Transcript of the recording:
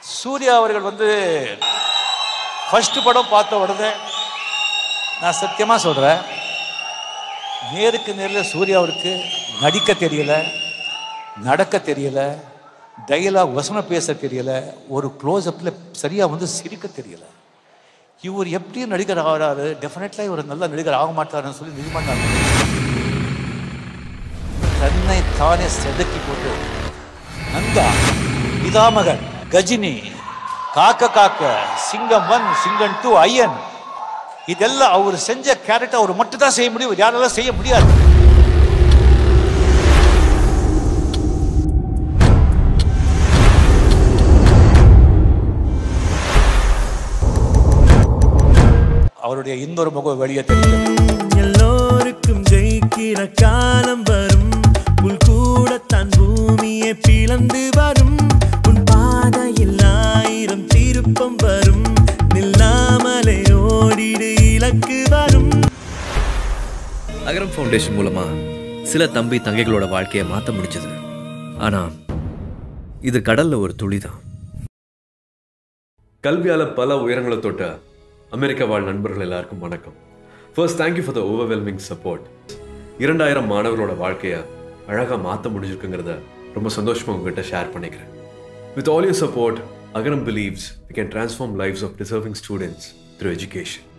சூர்யா அவர்கள் வந்து ஃபர்ஸ்ட் படம் பார்த்த உடனே நான் சத்தியமாக சொல்கிறேன் நேருக்கு நேரில் சூர்யா அவருக்கு நடிக்க தெரியல நடக்க தெரியல டைலாக் வசனம் பேச தெரியல ஒரு க்ளோஸ்அப்பில் சரியாக வந்து சிரிக்க தெரியல இவர் எப்படி நடிகர் ஆகிறாரு டெஃபினெட்லாக இவர் நல்ல நடிகர் ஆக மாட்டாருன்னு சொல்லி நிஜமாக நான் நினைக்கிறேன். தன்னை தானே செதுக்கி போட்டு நந்தா பிதாமகன் கஜினி காக்க காக்க சிங்கம் ஒன் சிங்கம் டூ ஐயன் இதெல்லாம் அவர் செஞ்ச கேரக்டர் அவர் மட்டும் தான் செய்ய முடியும் யாராலும் செய்ய முடியாது அவருடைய இன்னொரு முகம் வெளியே தெரிஞ்சது எல்லோருக்கும் ஜெயிக்கிற காலம் வரும் புல் கூட தன் பூமியை பிளந்து வரும் உன் பாதையில் ஆயிரம் திருப்பம் வரும் நில்லாமலே ஓடிடு இலக்கு வரும் அகரம் ஃபவுண்டேஷன் மூலமா சில தம்பி தங்கைகளோட வாழ்க்கையை மாற்ற முடிஞ்சது ஆனா இது கடல்ல ஒரு துளி தான் கல்வியால பல உயரங்களை தொட்ட அமெரிக்க வாழ் நண்பர்கள் எல்லாருக்கும் வணக்கம் first thank you for the overwhelming support இரண்டாயிரம் மாணவர்களோட வாழ்க்கையை அழகாக மாற்ற முடிஞ்சிருக்குங்கிறத ரொம்ப சந்தோஷமா உங்ககிட்ட ஷேர் பண்ணிக்கிறேன் with all your support Agaram believes we can transform lives of deserving students through education